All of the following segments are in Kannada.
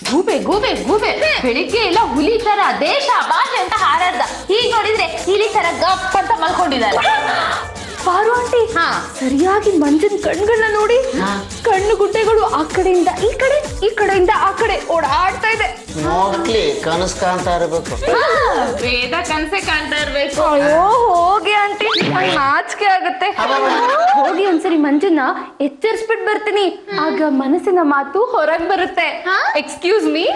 ಗೂಬೆ ಗೂಬೆ ಗೂಬೆ ಬೆಳಿಗ್ಗೆ ಎಲ್ಲ ಹುಲಿ ತರ ದೇಶ ಭಾಷೆ ಅಂತ ಹಾರಾಡ್ದ ಹೀಗ್ ನೋಡಿದ್ರೆ ಇಲಿ ತರ ಗಪ್ ಅಂತ ಮಲ್ಕೊಂಡಿದ್ದಾರೆ ಪಾರು ಆಂಟಿ ಹಾ. ಸರಿಯಾಗಿ ಮಂಜನ್ ಕಣ್ಗಳನ್ನ ನೋಡಿ ಕಣ್ಣು ಗುಡ್ಡೆಗಳು ಆ ಕಡೆಯಿಂದ ಈ ಕಡೆ ಈ ಕಡೆಯಿಂದ ಆ ಕಡೆ ಓಡಾಡ್ತಾ ಇದೆ ಮೋಸ್ಟ್ಲಿ ಕನಸು ಕಾಣ್ತಾ ಇರಬೇಕು ವೇದ ಕನ್ಸೆ ಕಾಣ್ತಾ ಇರ್ಬೇಕು ಅಯ್ಯೋ ಹೋಗಿ ಆಂಟಿ ನಂಗ್ ನಾಚಿಕೆ ಆಗುತ್ತೆ ಹೋಗಿ ಒಂದ್ಸರಿ ಮಂಜನ್ನ ಎಚ್ಚರಿಸ್ಬಿಟ್ ಬರ್ತೀನಿ ಆಗ ಮನಸ್ಸಿನ ಮಾತು ಹೊರಗ್ ಬರುತ್ತೆ ಎಕ್ಸ್ಕ್ಯೂಸ್ ಮೀ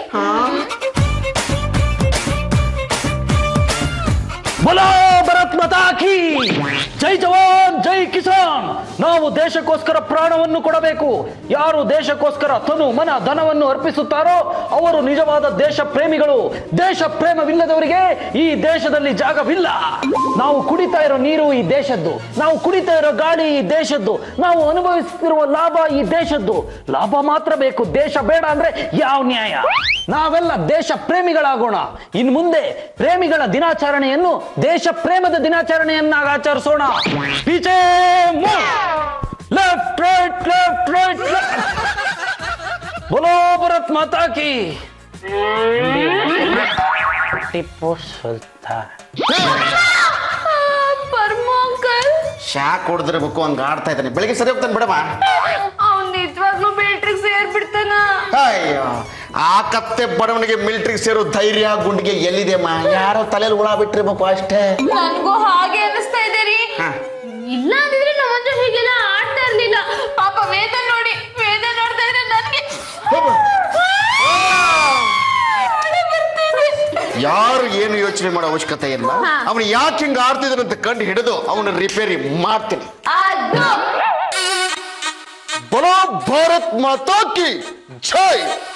ಬಲೋ ಭರತ್ ಮಾತಾ ಕಿ ಜೈ ಜವಾನ್ ಜೈ ಕಿಸಾನ್ ನಾವು ದೇಶಕ್ಕೋಸ್ಕರ ಪ್ರಾಣವನ್ನು ಕೊಡಬೇಕು ಯಾರು ದೇಶಕ್ಕೋಸ್ಕರ ತನು ಮನ ಧನವನ್ನು ಅರ್ಪಿಸುತ್ತಾರೋ ಅವರು ನಿಜವಾದ ದೇಶ ಪ್ರೇಮಿಗಳು ದೇಶ ಪ್ರೇಮವಿಲ್ಲದವರಿಗೆ ಈ ದೇಶದಲ್ಲಿ ಜಾಗವಿಲ್ಲ ನಾವು ಕುಡಿತಾ ಇರೋ ನೀರು ಈ ದೇಶದ್ದು ನಾವು ಕುಡಿತಾ ಇರೋ ಗಾಳಿ ಈ ದೇಶದ್ದು ನಾವು ಅನುಭವಿಸುತ್ತಿರುವ ಲಾಭ ಈ ದೇಶದ್ದು ಲಾಭ ಮಾತ್ರ ಬೇಕು ದೇಶ ಬೇಡ ಅಂದ್ರೆ ಯಾವ ನ್ಯಾಯ ನಾವೆಲ್ಲ ದೇಶ ಪ್ರೇಮಿಗಳಾಗೋಣ ಇನ್ ಮುಂದೆ ಪ್ರೇಮಿಗಳ ದಿನಾಚರಣೆಯನ್ನು ದೇಶ ಪ್ರೇಮದ ದಿನಾಚರಣೆಯನ್ನಾಗಿ ಆಚರಿಸೋಣ ಪೀಚೆ ಲೆಫ್ಟ್ ರೈಟ್ ಲೆಫ್ಟ್ ರೈಟ್ ಬೋಲೋ ಭರತ್ ಮಾತಾ ಕಿ ಟಿಪ್ಪು ಸುಲ್ತಾನ್ ಪರ್ಮೋ ಅಂಕಲ್ ಶಾಕ್ ಹೊಡೆದಿರ್ಬೇಕು ಹಂಗ ಆಡ್ತಾ ಇದ್ದಾನೆ ಬೆಳಿಗ್ಗೆ ಸರಿ ಹೋಗ್ತಾನೆ ಬಿಡಮ್ಮ ಅವ್ನ್ ನಿಜವಾಗ್ಲೂ ಮಿಲಿಟ್ರಿಗೆ ಸೇರ್ಬಿಡ್ತಾನ ಅಯ್ಯೋ ಆ ಕತ್ತೆ ಬಡವನಿಗೆ ಮಿಲಿಟರಿ ಸೇರೋ ಧೈರ್ಯ ಗುಂಡಿಗೆ ಎಲ್ಲಿದೆ ಅಮ್ಮ ಯಾರೋ ತಲೆಯಲ್ಲಿ ಹುಳ ಬಿಟ್ಟಿರ್ಬೇಕು ಅಷ್ಟೇ ನನ್ಗೂ ಹಾಗೆ ಅನಿಸ್ತಾ ಇದೆ ರೀ ಹಾ. ಇಲ್ಲ ಅಂದಿದ್ರೆ ನಮ್ಮ ಮಂಜು ಹೀಗೆಲ್ಲ ಆಡ್ತಾ ಇರ್ಲಿಲ್ಲ ಪಾಪ ವೇದ ನೋಡಿ ವೇದ ನೋಡ್ತಾ ಇದ್ರೆ ನನ್ಗೆ ಅಳು ಬರ್ತಿದೆ. ಯಾರು ಏನು ಯೋಚನೆ ಮಾಡೋ ಅವಶ್ಯಕತೆ ಇಲ್ಲ ಅವನು ಯಾಕೆ ಹಿಂಗ ಆಡ್ತಿದ್ದಾನಂತ ಕಂಡು ಹಿಡಿದು ಅವನ ರಿಪೇರಿ ಮಾಡ್ತೀನಿ ಅದು ಬಲೋ ಭಾರತ್ ಮಾತಾ ಕಿ ಜೈ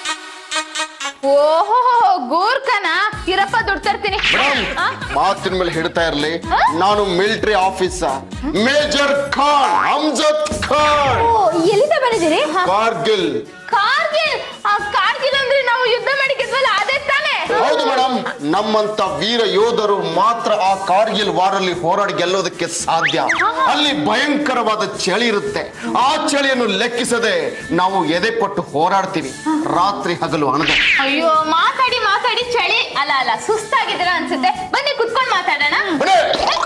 ಓಹೋ ಗೂರ್ಖನ ಇರಪ್ಪ ದುಡ್ಡು ತರ್ತೀನಿ ಆ? ಮಾತಿನ ಮೇಲೆ ಹಿಡ್ತಾ ಇರ್ಲಿ ನಾನು military officer major Khan Amjad Khan ಎಲ್ಲಿಂದ ಬಂದಿದ್ದೀರಿ ಕಾರ್ಗಿಲ್ ಕಾರ್ಗಿಲ್ ಆ ಕಾರ್ಗಿಲ್ ಅಂದ್ರೆ ನಾವು ಯುದ್ಧ ಮಾಡಿದ್ವಲ್ಲ ಅದೇ ತಾನೇ ಹೌದು ಮೇಡಮ್ ನಮ್ಮಂತ ವೀರ ಯೋಧರು ಮಾತ್ರ ಆ ಕಾರ್ಗಿಲ್ ವಾರಲ್ಲಿ ಹೋರಾಡಿ ಗೆಲ್ಲೋದಕ್ಕೆ ಸಾಧ್ಯ ಅಲ್ಲಿ ಭಯಂಕರವಾದ ಚಳಿ ಇರುತ್ತೆ ಆ ಚಳಿಯನ್ನು ಲೆಕ್ಕಿಸದೆ ನಾವು ಎದೆ ಕೊಟ್ಟು ಹೋರಾಡ್ತೀವಿ ರಾತ್ರಿ ಹಗಲು ಅಣದೆ ಅಯ್ಯೋ ಮಾತಾಡಿ ಮಾತಾಡಿ ಚಳಿ ಅಲ್ಲ ಅಲ್ಲ ಸುಸ್ತಾಗಿದ್ದೀರ ಅನ್ಸುತ್ತೆ ಬನ್ನಿ ಕುತ್ಕೊಂಡು ಮಾತಾಡೋಣ ಬನ್ನಿ.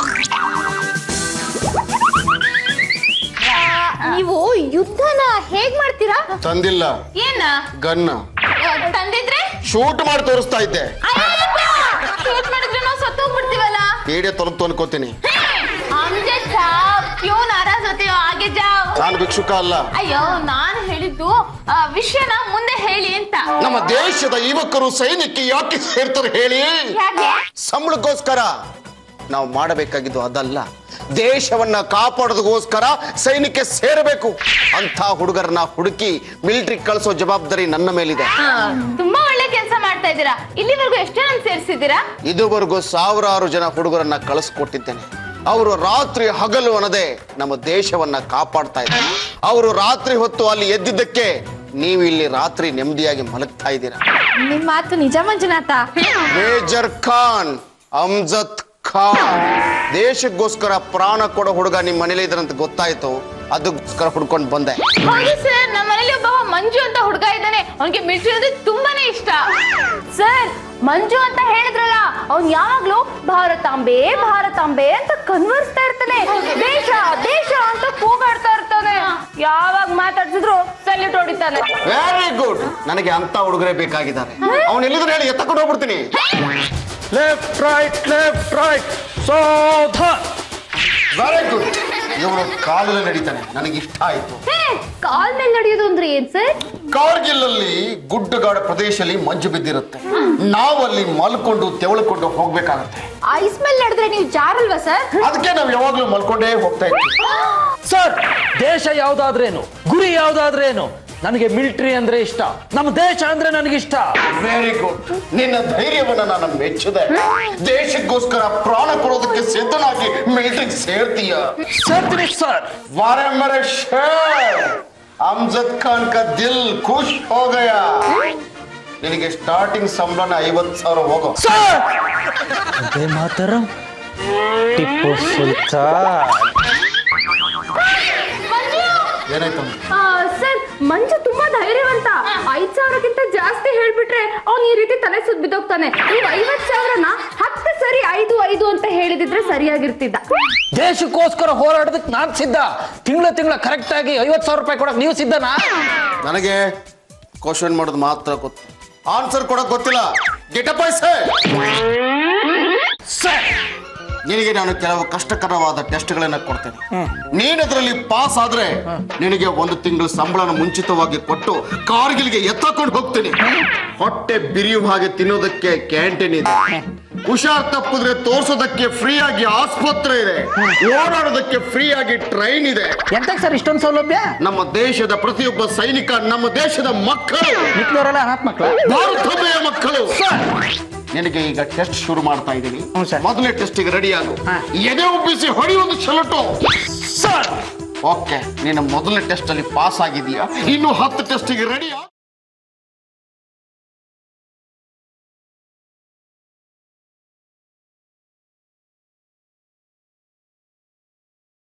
ನೀವು ಯುದ್ಧನ ಹೇಗ್ ಮಾಡ್ತೀರಾ ತಂದಿಲ್ಲ ಏನ ಗನ್ನ ಆ, ತಂದಿದ್ರೆ ಶೂಟ್ ಮಾಡಿ ತೋರಿಸ್ತಾ ಇದ್ದೆ ಶೂಟ್ ಮಾಡಿದ್ರೆ ನಾವು ಸತ್ತೋಗ್ಬಿಡ್ತೀವಲ್ಲ ಏಡಿಯ ತೊಲಗ್ತು ಅನ್ಕೋತೀನಿ ಹಮ್ಜೆ ಸಾಬ್ ಕ್ಯೂ ನಾರಾಜ್ ಹೋಗ್ತೀವೋ ಆಗೆ ಜಾವ್ ನಾನು ಭಿಕ್ಷುಕ ಅಲ್ಲ ಅಯ್ಯೋ ನಾನ್ ಹೇಳಿದ್ದು ಆ, ವಿಷಯನ ಮುಂದೆ ಹೇಳಿ ಅಂತ ನಮ್ಮ ದೇಶದ ಯುವಕರು ಸೈನ್ಯಕ್ಕೆ ಯಾಕೆ ಸೇರ್ತಾರೆ ಹೇಳಿ ಯಾಕೆ ಸಂಬಳಕ್ಕೋಸ್ಕರ ನಾವು ಮಾಡಬೇಕಾಗಿದ್ದು ಅದಲ್ಲ ದೇಶವನ್ನ ಕಾಪಾಡೋದಕ್ಕೋಸ್ಕರ ಸೈನ್ಯಕ್ಕೆ ಸೇರಬೇಕು ಅಂತ ಹುಡುಗರನ್ನ ಹುಡುಕಿ ಮಿಲಿಟರಿ ಕಳಿಸೋ ಜವಾಬ್ದಾರಿ ನನ್ನ ಮೇಲಿದೆ ತುಂಬಾ ಒಳ್ಳೆ ಕೆಲಸ ಮಾಡ್ತಾ ಇದ್ದೀರಾ ಇಲ್ಲಿವರೆಗೂ ಎಷ್ಟು ಜನ ಸೇರಿಸಿದ್ದೀರಾ ಇದುವರೆಗೂ ಸಾವಿರಾರು ಜನ ಹುಡುಗರನ್ನ ಕಳಿಸ್ಕೊಟ್ಟಿದ್ದೇನೆ ಅವರು ರಾತ್ರಿ ಹಗಲು ಅನ್ನದೆ ನಮ್ಮ ದೇಶವನ್ನ ಕಾಪಾಡ್ತಾ ಇದ್ದಾರೆ ಅವರು ರಾತ್ರಿ ಹೊತ್ತು ಅಲ್ಲಿ ಎದ್ದಿದ್ದಕ್ಕೆ ನೀವು ಇಲ್ಲಿ ರಾತ್ರಿ ನೆಮ್ಮದಿಯಾಗಿ ಮಲಗ್ತಾ ಇದ್ದೀರಾ ನಿಮ್ ಮಾತು ನಿಜ ಮಂಜುನಾಥ ಮೇಜರ್ ಖಾನ್ ಅಮ್ಜದ್ ಖಾನ್ ದೇಶಕ್ಕೋಸ್ಕರ ಪ್ರಾಣ ಕೊಡೋ ಹುಡುಗ ನಿಮ್ಮ ಮನೇಲಿ ಇದ್ರಂತ ಗೊತ್ತಾಯ್ತು ಅದಕ್ಕೋಸ್ಕರ ಹುಡ್ಕೊಂಡು ಬಂದೆ ಹೌದು ಸರ್ ನಮ್ಮ ಮನೇಲಿ ಒಬ್ಬ ಮಂಜು ಅಂತ ಹುಡುಗ ಇದ್ದಾನೆ ಅವನಿಗೆ ಮಿಲಿಟರಿ ಅಂದ್ರೆ ತುಂಬಾನೇ ಇಷ್ಟ ಸರ್ ಮಂಜು ಅಂತ ಹೇಳಿದ್ರಲ್ಲ ಅವ್ನ್ ಯಾವಾಗ್ಲೂ ಭಾರತಾಂಬೆ ಭಾರತಾಂಬೆ ಅಂತ ಕನ್ವರ್ಸ್ತಾ ಇರ್ತಾನೆ ದೇಶ ದೇಶ ಅಂತ ಕೂಗಾಡ್ತಾ ಇರ್ತಾನೆ ಯಾವಾಗ ಮಾತಾಡ್ಸಿದ್ರು ಸಲ್ಯೂಟ್ ಹೊಡಿತಾನೆ ವೆರಿ ಗುಡ್ ನನಗೆ ಅಂತ ಹುಡುಗರೇ ಬೇಕಾಗಿದ್ದಾರೆ ಅವನು ಎಲ್ಲಿದ್ರೆ ಹೇಳಿ ಎತ್ತಕೊಂಡು ಹೋಗ್ಬಿಡ್ತೀನಿ ಲೆಫ್ಟ್ ರೈಟ್ ಲೆಫ್ಟ್ ರೈಟ್ ಸಾವಧಾನ್ ವೆರಿ ಗುಡ್ ಇವನು ಕಾಲಲ್ಲಿ ನಡೀತಾನೆ ನನಗೆ ಇಷ್ಟ ಆಯ್ತು ಹೇ, ಕಾಲ್ ಮೇಲೆ ನಡೆಯೋದು ಅಂದ್ರೆ ಏನ್ ಸರ್ ಕಾರ್ಗಿಲ್ ಅಲ್ಲಿ ಗುಡ್ಡಗಾಡ ಪ್ರದೇಶದಲ್ಲಿ ಮಂಜು ಬಿದ್ದಿರುತ್ತೆ ನಾವಲ್ಲಿ ಮಲ್ಕೊಂಡು ತೆವಳ್ಕೊಂಡು ಹೋಗ್ಬೇಕಾಗತ್ತೆ ಐಸ್ ಮೇಲೆ ನಡೆದ್ರೆ ನೀವು ಜಾರಲ್ವಾ ಸರ್ ಅದಕ್ಕೆ ನಾವು ಯಾವಾಗ್ಲೂ ಮಲ್ಕೊಂಡೇ ಹೋಗ್ತಾ ಇದ್ವಿ ಸರ್ ದೇಶ ಯಾವ್ದಾದ್ರೇನು ಗುರಿ ಯಾವ್ದಾದ್ರೇನು ನನಗೆ ಮಿಲಿಟರಿ ಅಂದ್ರೆ ಇಷ್ಟ ನಮ್ಮ ದೇಶ ಅಂದ್ರೆ ನನಗಿಷ್ಟ ವೆರಿ ಗುಡ್ ನಿನ್ನ ಧೈರ್ಯವನ್ನ ನಾನು ಮೆಚ್ಚಿದೆ ದೇಶಕ್ಕೋಸ್ಕರ ಪ್ರಾಣ ಕೊಡೋದಕ್ಕೆ ಸಿದ್ಧನಾಗಿ ಮಿಲಿಟರಿಗೆ ಸೇರ್ತೀಯ ಸೇರ್ತೀನಿ ಸರ್ वारे मेरे शेर अमजद खान का दिल खुश हो गया ನಿನಗೆ ಸ್ಟಾರ್ಟಿಂಗ್ ಸಂಬಳನ ಐವತ್ತು ಸಾವಿರ ಹೋಗೋ ಸರ್ ಅದೇ ಮಾತರಂ ಟಿಪ್ಪು ಸುಲ್ತಾನ್ ಏನಾಯ್ತು ಸರ್ ಮಂಜು ತುಂಬಾ ಧೈರ್ಯವಂತ ಐದ್ ಸಾವಿರಕ್ಕಿಂತ ಜಾಸ್ತಿ ಹೇಳ್ಬಿಟ್ರೆ ಅವ್ನ್ ಈ ರೀತಿ ತಲೆ ಸುತ್ತ ಬಿದ್ದೋಗ್ತಾನೆ ಈಗ ಐವತ್ ಸಾವಿರನ ಹತ್ತು ಸರಿ ಐದು ಐದು ಅಂತ ಹೇಳಿದಿದ್ರೆ ಸರಿಯಾಗಿರ್ತಿದ್ದ ದೇಶಕ್ಕೋಸ್ಕರ ಹೋರಾಡೋದಕ್ಕೆ ನಾನ್ ಸಿದ್ಧ ತಿಂಗಳ ತಿಂಗಳ ಕರೆಕ್ಟ್ ಆಗಿ ಐವತ್ ಸಾವಿರ ರೂಪಾಯಿ ಕೊಡಕ್ ನೀವು ಸಿದ್ಧನಾ ನನಗೆ ಕ್ವಶನ್ ಮಾಡೋದು ಮಾತ್ರ ಗೊತ್ತು ಆನ್ಸರ್ ಕೊಡಕ್ ಗೊತ್ತಿಲ್ಲ ಗೆಟಪ್ ಸರ್ ನಿನಗೆ ನಾನು ಕೆಲವು ಕಷ್ಟಕರವಾದ ಟೆಸ್ಟ್ಗಳನ್ನ ಕೊಡ್ತೇನೆ ನೀನ್ ಅದರಲ್ಲಿ ಪಾಸ್ ಆದ್ರೆ ನಿನಗೆ ಒಂದು ತಿಂಗಳು ಸಂಬಳನ ಮುಂಚಿತವಾಗಿ ಕೊಟ್ಟು ಕಾರ್ಗಿಲ್ಗೆ ಎತ್ತಕೊಂಡು ಹೋಗ್ತೀನಿ ಹೊಟ್ಟೆ ಬಿರಿಯುವ ಹಾಗೆ ತಿನ್ನೋದಕ್ಕೆ ಕ್ಯಾಂಟೀನ್ ಇದೆ ಹುಷಾರ್ ತಪ್ಪಿದ್ರೆ ತೋರ್ಸೋದಕ್ಕೆ ಫ್ರೀ ಆಗಿ ಆಸ್ಪತ್ರೆ ಇದೆ ಓಡಾಡೋದಕ್ಕೆ ಫ್ರೀ ಆಗಿ ಟ್ರೈನ್ ಇದೆ ಎಂತಕ್ಕೆ ಸರ್ ಇಷ್ಟೊಂದು ಸೌಲಭ್ಯ ನಮ್ಮ ದೇಶದ ಪ್ರತಿಯೊಬ್ಬ ಸೈನಿಕ ನಮ್ಮ ದೇಶದ ಮಕ್ಕಳು ಮಿಕ್ಕಿದವರೆಲ್ಲ ಅನಾಥ ಮಕ್ಕಳು ಭಾರತದ ಮಕ್ಕಳು ನಿನಗೆ ಈಗ ಟೆಸ್ಟ್ ಶುರು ಮಾಡ್ತಾ ಇದ್ದೀನಿ ಹ್ಞೂ ಸರ್. ಮೊದಲನೇ ಟೆಸ್ಟಿಗೆ ರೆಡಿ ಆಗು ಹಾ. ಎದೆ ಉಬ್ಬಿಸಿ ಹೊಡಿ ಒಂದು ಶಲಟು ಸರ್ ಓಕೆ ನೀನು ಮೊದಲನೇ ಟೆಸ್ಟ್ ಅಲ್ಲಿ ಪಾಸ್ ಆಗಿದೀಯಾ ಇನ್ನು ಹತ್ತು ಟೆಸ್ಟಿಗೆ ರೆಡಿ